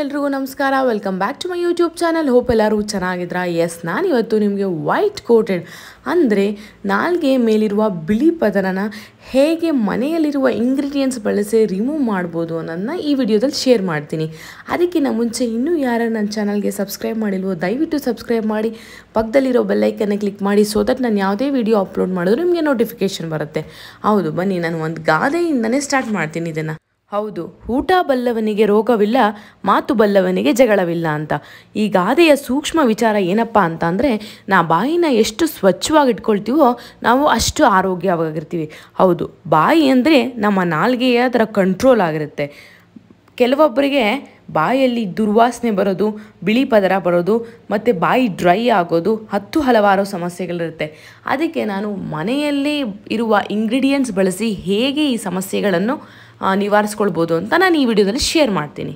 ಎಲ್ರಿಗೂ ನಮಸ್ಕಾರ welcome back to my YouTube channel hope ಎಲ್ಲರೂ ಚೆನ್ನಾಗಿದ್ರಾ ಎಸ್ ನಾನು ಇವತ್ತು ನಿಮಗೆ ವೈಟ್ ಕೋಟೆಡ್ ಅಂದರೆ ನಾಲ್ಗೆ ಮೇಲಿರುವ ಬಿಳಿ ಪದರನ ಹೇಗೆ ಮನೆಯಲ್ಲಿರುವ ಇಂಗ್ರೀಡಿಯೆಂಟ್ಸ್ ಬಳಸಿ ರಿಮೂವ್ ಮಾಡ್ಬೋದು ಅನ್ನೋದನ್ನ ಈ ವಿಡಿಯೋದಲ್ಲಿ ಶೇರ್ ಮಾಡ್ತೀನಿ ಅದಕ್ಕಿಂತ ಮುಂಚೆ ಇನ್ನೂ ಯಾರು ನನ್ನ ಚಾನಲ್ಗೆ ಸಬ್ಸ್ಕ್ರೈಬ್ ಮಾಡಿಲ್ವೋ ದಯವಿಟ್ಟು ಸಬ್ಸ್ಕ್ರೈಬ್ ಮಾಡಿ ಪಕ್ಕದಲ್ಲಿರೋ ಬೆಲ್ಲೈಕನ್ನ ಕ್ಲಿಕ್ ಮಾಡಿ ಸೊ ದಟ್ ನಾನು ಯಾವುದೇ ವಿಡಿಯೋ ಅಪ್ಲೋಡ್ ಮಾಡಿದ್ರು ನಿಮಗೆ ನೋಟಿಫಿಕೇಷನ್ ಬರುತ್ತೆ ಹೌದು ಬನ್ನಿ ನಾನು ಒಂದು ಗಾದೆಯಿಂದನೇ ಸ್ಟಾರ್ಟ್ ಮಾಡ್ತೀನಿ ಇದನ್ನು ಹೌದು ಊಟ ಬಲ್ಲವನಿಗೆ ರೋಗವಿಲ್ಲ ಮಾತು ಬಲ್ಲವನಿಗೆ ಜಗಳವಿಲ್ಲ ಅಂತ ಈ ಗಾದೆಯ ಸೂಕ್ಷ್ಮ ವಿಚಾರ ಏನಪ್ಪ ಅಂತ ಅಂದರೆ ನಾ ಬಾಯಿನ ಎಷ್ಟು ಸ್ವಚ್ಛವಾಗಿ ಇಟ್ಕೊಳ್ತೀವೋ ನಾವು ಅಷ್ಟು ಆರೋಗ್ಯವಾಗಿರ್ತೀವಿ ಹೌದು ಬಾಯಿ ಅಂದರೆ ನಮ್ಮ ನಾಲ್ಗೆಯ ಅದರ ಕಂಟ್ರೋಲ್ ಆಗಿರುತ್ತೆ ಕೆಲವೊಬ್ಬರಿಗೆ ಬಾಯಲ್ಲಿ ದುರ್ವಾಸನೆ ಬರೋದು ಬಿಳಿ ಪದರ ಬರೋದು ಮತ್ತು ಬಾಯಿ ಡ್ರೈ ಆಗೋದು ಹತ್ತು ಹಲವಾರು ಸಮಸ್ಯೆಗಳಿರುತ್ತೆ ಅದಕ್ಕೆ ನಾನು ಮನೆಯಲ್ಲಿ ಇರುವ ಇಂಗ್ರೀಡಿಯೆಂಟ್ಸ್ ಬಳಸಿ ಹೇಗೆ ಈ ಸಮಸ್ಯೆಗಳನ್ನು ಆ, ನಿವಾರಿಸ್ಕೊಳ್ಬೋದು ಅಂತ ನಾನು ಈ ವಿಡಿಯೋದಲ್ಲಿ ಶೇರ್ ಮಾಡ್ತೀನಿ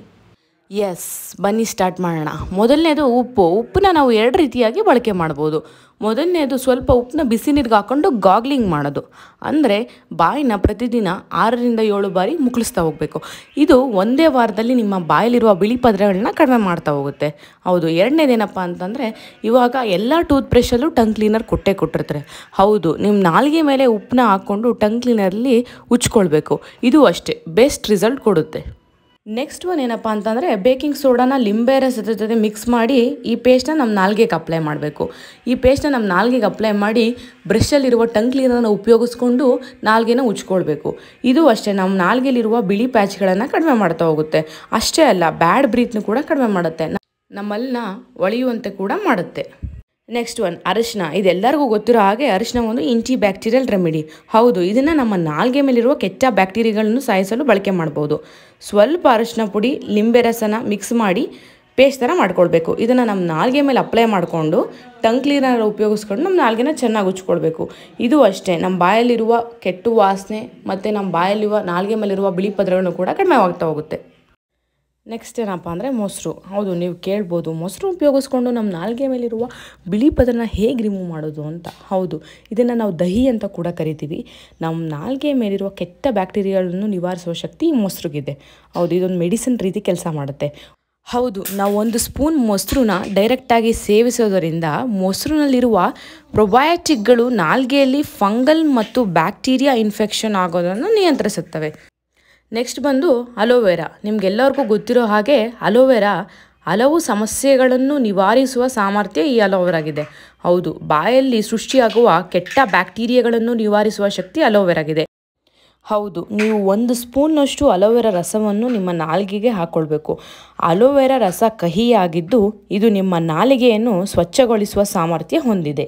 ಎಸ್ ಬನ್ನಿ ಸ್ಟಾರ್ಟ್ ಮಾಡೋಣ ಮೊದಲನೇದು ಉಪ್ಪು ಉಪ್ಪನ್ನ ನಾವು ಎರಡು ರೀತಿಯಾಗಿ ಬಳಕೆ ಮಾಡ್ಬೋದು ಮೊದಲನೇದು ಸ್ವಲ್ಪ ಉಪ್ಪನ್ನ ಬಿಸಿ ನೀರಿಗೆ ಹಾಕ್ಕೊಂಡು ಗಾಗ್ಲಿಂಗ್ ಮಾಡೋದು ಅಂದರೆ ಬಾಯಿನ ಪ್ರತಿದಿನ ಆರರಿಂದ ಏಳು ಬಾರಿ ಮುಕ್ಕಳಿಸ್ತಾ ಹೋಗಬೇಕು ಇದು ಒಂದೇ ವಾರದಲ್ಲಿ ನಿಮ್ಮ ಬಾಯಲ್ಲಿರುವ ಬಿಳಿ ಪದರಗಳನ್ನ ಕಡಿಮೆ ಮಾಡ್ತಾ ಹೋಗುತ್ತೆ ಹೌದು ಎರಡನೇದೇನಪ್ಪ ಅಂತಂದರೆ ಇವಾಗ ಎಲ್ಲ ಟೂತ್ ಬ್ರಷಲ್ಲೂ ಟಂಗ್ ಕ್ಲೀನರ್ ಕೊಟ್ಟೇ ಕೊಟ್ಟಿರ್ತಾರೆ ಹೌದು ನಿಮ್ಮ ನಾಲಿಗೆ ಮೇಲೆ ಉಪ್ಪನ್ನ ಹಾಕ್ಕೊಂಡು ಟಂಗ್ ಕ್ಲೀನರಲ್ಲಿ ಉಚ್ಕೊಳ್ಬೇಕು ಇದು ಅಷ್ಟೇ ಬೆಸ್ಟ್ ರಿಸಲ್ಟ್ ಕೊಡುತ್ತೆ ನೆಕ್ಸ್ಟ್ ಒನ್ ಏನಪ್ಪ ಅಂತಂದರೆ ಬೇಕಿಂಗ್ ಸೋಡಾನ ಲಿಂಬೆ ರಸದ ಜೊತೆ ಮಿಕ್ಸ್ ಮಾಡಿ ಈ ಪೇಸ್ಟ್ನ ನಮ್ಮ ನಾಲ್ಗೆಗೆ ಅಪ್ಲೈ ಮಾಡಬೇಕು ಈ ಪೇಸ್ಟ್ನ ನಮ್ಮ ನಾಲ್ಗೆಗೆ ಅಪ್ಲೈ ಮಾಡಿ ಬ್ರಷಲ್ಲಿರುವ ಟಂಗ್ ಕ್ಲೀನರ್ನ ಉಪಯೋಗಿಸ್ಕೊಂಡು ನಾಲ್ಗೆನ ಉಜ್ಕೊಳ್ಬೇಕು ಇದು ಅಷ್ಟೇ ನಮ್ಮ ನಾಲ್ಗೆಲಿರುವ ಬಿಳಿ ಪ್ಯಾಚ್ಗಳನ್ನು ಕಡಿಮೆ ಮಾಡ್ತಾ ಹೋಗುತ್ತೆ ಅಷ್ಟೇ ಅಲ್ಲ ಬ್ಯಾಡ್ ಬ್ರೀತ್ನು ಕೂಡ ಕಡಿಮೆ ಮಾಡುತ್ತೆ ನ- ನಮ್ಮಲ್ನ ಒಳೆಯುವಂತೆ ಕೂಡ ಮಾಡುತ್ತೆ ನೆಕ್ಸ್ಟ್ ಒನ್ ಅರಿಶಿನ ಇದೆಲ್ಲರಿಗೂ ಗೊತ್ತಿರೋ ಹಾಗೆ ಅರಿಶಿನ ಒಂದು ಇಂಟಿ ಬ್ಯಾಕ್ಟೀರಿಯಲ್ ರೆಮಿಡಿ ಹೌದು ಇದನ್ನು ನಮ್ಮ ನಾಲ್ಗೆ ಮೇಲಿರುವ ಕೆಟ್ಟ ಬ್ಯಾಕ್ಟೀರಿಯಾಗಳನ್ನು ಸಾಯಿಸಲು ಬಳಕೆ ಮಾಡ್ಬೋದು ಸ್ವಲ್ಪ ಅರಿಶಿನ ಪುಡಿ ಲಿಂಬೆ ರಸನ ಮಿಕ್ಸ್ ಮಾಡಿ ಪೇಸ್ಟ್ ಥರ ಮಾಡ್ಕೊಳ್ಬೇಕು ಇದನ್ನು ನಮ್ಮ ನಾಲ್ಗೆ ಮೇಲೆ ಅಪ್ಲೈ ಮಾಡಿಕೊಂಡು ಟಂಗ್ ಕ್ಲೀನರ್ ಉಪಯೋಗಿಸ್ಕೊಂಡು ನಮ್ಮ ನಾಲ್ಗೆನ ಚೆನ್ನಾಗಿ ಉಚ್ಕೊಳ್ಬೇಕು ಇದು ಅಷ್ಟೇ ನಮ್ಮ ಬಾಯಲ್ಲಿರುವ ಕೆಟ್ಟು ವಾಸನೆ ಮತ್ತು ನಮ್ಮ ಬಾಯಲ್ಲಿರುವ ನಾಲ್ಗೆ ಮೇಲಿರುವ ಬಿಳಿ ಪದರಗಳನ್ನು ಕೂಡ ಕಡಿಮೆ ಆಗ್ತಾ ಹೋಗುತ್ತೆ ನೆಕ್ಸ್ಟ್ ಏನಪ್ಪ ಅಂದರೆ ಮೊಸರು ಹೌದು ನೀವು ಕೇಳ್ಬೋದು ಮೊಸರು ಉಪಯೋಗಿಸ್ಕೊಂಡು ನಮ್ಮ ನಾಲ್ಗೆ ಮೇಲಿರುವ ಬಿಳಿ ಪದರನ ಹೇಗೆ ರಿಮೂವ್ ಮಾಡೋದು ಅಂತ ಹೌದು ಇದನ್ನು ನಾವು ದಹಿ ಅಂತ ಕೂಡ ಕರಿತೀವಿ ನಮ್ಮ ನಾಲ್ಗೆ ಮೇಲಿರುವ ಕೆಟ್ಟ ಬ್ಯಾಕ್ಟೀರಿಯಾಗಳನ್ನು ನಿವಾರಿಸುವ ಶಕ್ತಿ ಈ ಮೊಸರಿಗಿದೆ ಹೌದು ಇದೊಂದು ಮೆಡಿಸಿನ್ ರೀತಿ ಕೆಲಸ ಮಾಡುತ್ತೆ ಹೌದು ನಾವು ಒಂದು ಸ್ಪೂನ್ ಮೊಸರನ್ನ ಡೈರೆಕ್ಟಾಗಿ ಸೇವಿಸೋದರಿಂದ ಮೊಸರಿನಲ್ಲಿರುವ ಪ್ರೊಬಯೋಟಿಕ್ಗಳು ನಾಲ್ಗೆಯಲ್ಲಿ ಫಂಗಲ್ ಮತ್ತು ಬ್ಯಾಕ್ಟೀರಿಯಾ ಇನ್ಫೆಕ್ಷನ್ ಆಗೋದನ್ನು ನಿಯಂತ್ರಿಸುತ್ತವೆ ನೆಕ್ಸ್ಟ್ ಬಂದು ಅಲೋವೆರಾ ನಿಮ್ಗೆಲ್ಲರಿಗೂ ಗೊತ್ತಿರೋ ಹಾಗೆ ಅಲೋವೆರಾ ಹಲವು ಸಮಸ್ಯೆಗಳನ್ನು ನಿವಾರಿಸುವ ಸಾಮರ್ಥ್ಯ ಈ ಅಲೋವೆರಾಗಿದೆ ಹೌದು ಬಾಯಲ್ಲಿ ಸೃಷ್ಟಿಯಾಗುವ ಕೆಟ್ಟ ಬ್ಯಾಕ್ಟೀರಿಯಾಗಳನ್ನು ನಿವಾರಿಸುವ ಶಕ್ತಿ ಅಲೋವೆರಾಗಿದೆ ಹೌದು ನೀವು ಒಂದು ಸ್ಪೂನ್ನಷ್ಟು ಅಲೋವೆರಾ ರಸವನ್ನು ನಿಮ್ಮ ನಾಲಿಗೆಗೆ ಹಾಕ್ಕೊಳ್ಬೇಕು ಅಲೋವೆರಾ ರಸ ಕಹಿಯಾಗಿದ್ದು ಇದು ನಿಮ್ಮ ನಾಲಿಗೆಯನ್ನು ಸ್ವಚ್ಛಗೊಳಿಸುವ ಸಾಮರ್ಥ್ಯ ಹೊಂದಿದೆ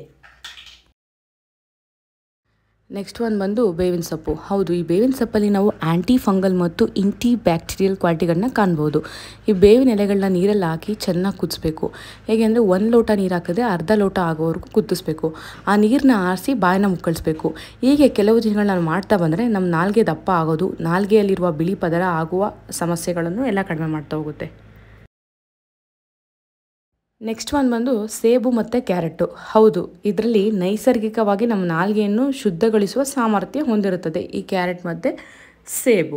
ನೆಕ್ಸ್ಟ್ ಒನ್ ಬಂದು ಬೇವಿನ ಸೊಪ್ಪು ಹೌದು ಈ ಬೇವಿನ ಸೊಪ್ಪಲ್ಲಿ ನಾವು ಆ್ಯಂಟಿ ಫಂಗಲ್ ಮತ್ತು ಇಂಟಿ ಬ್ಯಾಕ್ಟೀರಿಯಲ್ ಕ್ವಾಲಿಟಿಗಳನ್ನ ಕಾಣ್ಬೋದು ಈ ಬೇವಿನ ಎಲೆಗಳನ್ನ ನೀರಲ್ಲಿ ಹಾಕಿ ಚೆನ್ನಾಗಿ ಕುದಿಸ್ಬೇಕು ಹೇಗೆ ಅಂದರೆ ಒಂದು ಲೋಟ ನೀರು ಹಾಕಿದ್ರೆ ಅರ್ಧ ಲೋಟ ಆಗೋವರೆಗೂ ಕುದಿಸ್ಬೇಕು ಆ ನೀರನ್ನ ಆರಿಸಿ ಬಾಯಿನ ಮುಕ್ಕಳಿಸ್ಬೇಕು ಹೀಗೆ ಕೆಲವು ದಿನಗಳು ನಾನು ಮಾಡ್ತಾ ಬಂದರೆ ನಮ್ಮ ನಾಲ್ಗೆ ದಪ್ಪ ಆಗೋದು ನಾಲ್ಗೆಯಲ್ಲಿರುವ ಬಿಳಿ ಪದರ ಆಗುವ ಸಮಸ್ಯೆಗಳನ್ನು ಎಲ್ಲ ಕಡಿಮೆ ಮಾಡ್ತಾ ಹೋಗುತ್ತೆ ನೆಕ್ಸ್ಟ್ ಒನ್ ಬಂದು ಸೇಬು ಮತ್ತು ಕ್ಯಾರೆಟು ಹೌದು ಇದರಲ್ಲಿ ನೈಸರ್ಗಿಕವಾಗಿ ನಮ್ಮ ನಾಲ್ಗೆಯನ್ನು ಶುದ್ಧಗೊಳಿಸುವ ಸಾಮರ್ಥ್ಯ ಹೊಂದಿರುತ್ತದೆ ಈ ಕ್ಯಾರೆಟ್ ಮತ್ತು ಸೇಬು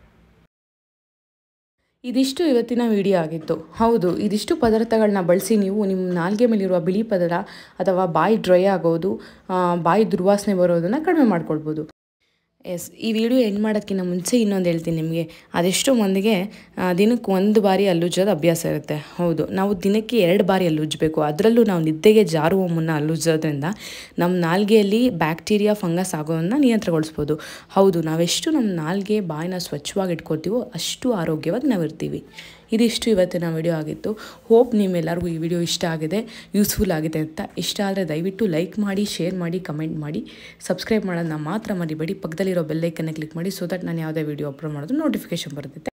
ಇದಿಷ್ಟು ಇವತ್ತಿನ ವಿಡಿಯೋ ಆಗಿತ್ತು ಹೌದು ಇದಿಷ್ಟು ಪದಾರ್ಥಗಳನ್ನ ಬಳಸಿ ನೀವು ನಿಮ್ಮ ನಾಲ್ಗೆ ಮೇಲಿರುವ ಬಿಳಿ ಪದರ ಅಥವಾ ಬಾಯಿ ಡ್ರೈ ಆಗೋದು ಆ, ಬಾಯಿ ದುರ್ವಾಸನೆ ಬರೋದನ್ನು ಕಡಿಮೆ ಮಾಡ್ಕೊಳ್ಬೋದು ಎಸ್ ಈ ವಿಡಿಯೋ ಎಂಡ್ ಮಾಡೋದಕ್ಕಿಂತ ಮುಂಚೆ ಇನ್ನೊಂದು ಹೇಳ್ತೀನಿ ನಿಮಗೆ ಅದೆಷ್ಟೋ ಮಂದಿಗೆ ಆ, ದಿನಕ್ಕೆ ಒಂದು ಬಾರಿ ಹಲ್ಲುಜ್ಜೋದು ಅಭ್ಯಾಸ ಇರುತ್ತೆ ಹೌದು ನಾವು ದಿನಕ್ಕೆ ಎರಡು ಬಾರಿ ಹಲ್ಲುಜ್ಜಬೇಕು ಅದರಲ್ಲೂ ನಾವು ನಿದ್ದೆಗೆ ಜಾರುವ ಮುನ್ನ ಹಲ್ಲುಜ್ಜೋದ್ರಿಂದ ನಮ್ಮ ನಾಲ್ಗೆಯಲ್ಲಿ ಬ್ಯಾಕ್ಟೀರಿಯಾ ಫಂಗಸ್ ಆಗೋದನ್ನು ನಿಯಂತ್ರಣಗೊಳಿಸ್ಬೋದು ಹೌದು ನಾವೆಷ್ಟು ನಮ್ಮ ನಾಲ್ಗೆ ಬಾಯಿನ ಸ್ವಚ್ಛವಾಗಿ ಇಟ್ಕೊಳ್ತೀವೋ ಅಷ್ಟು ಆರೋಗ್ಯವಾಗಿ ನಾವು ಇರ್ತೀವಿ ಇದಿಷ್ಟು ಇವತ್ತಿನ ವಿಡಿಯೋ ಆಗಿತ್ತು ಹೋಪ್ ನಿಮ್ಮೆಲ್ಲರಿಗೂ ಈ ವಿಡಿಯೋ ಇಷ್ಟ ಆಗಿದೆ ಯೂಸ್ಫುಲ್ ಆಗಿದೆ ಅಂತ ಇಷ್ಟ ಆದರೆ ದಯವಿಟ್ಟು ಲೈಕ್ ಮಾಡಿ ಶೇರ್ ಮಾಡಿ ಕಮೆಂಟ್ ಮಾಡಿ ಸಬ್ಸ್ಕ್ರೈಬ್ ಮಾಡೋದನ್ನ ಮಾತ್ರ ಮರಿಬೇಡಿ ಪಕ್ಕದಲ್ಲಿರೋ ಬೆಲ್ಲೈಕನ್ನ ಕ್ಲಿಕ್ ಮಾಡಿ ಸೊ ದಟ್ ನಾನು ಯಾವುದೇ ವಿಡಿಯೋ ಅಪ್ಲೋಡ್ ಮಾಡೋದು ನೋಟಿಫಿಕೇಶನ್ ಬರುತ್ತೆ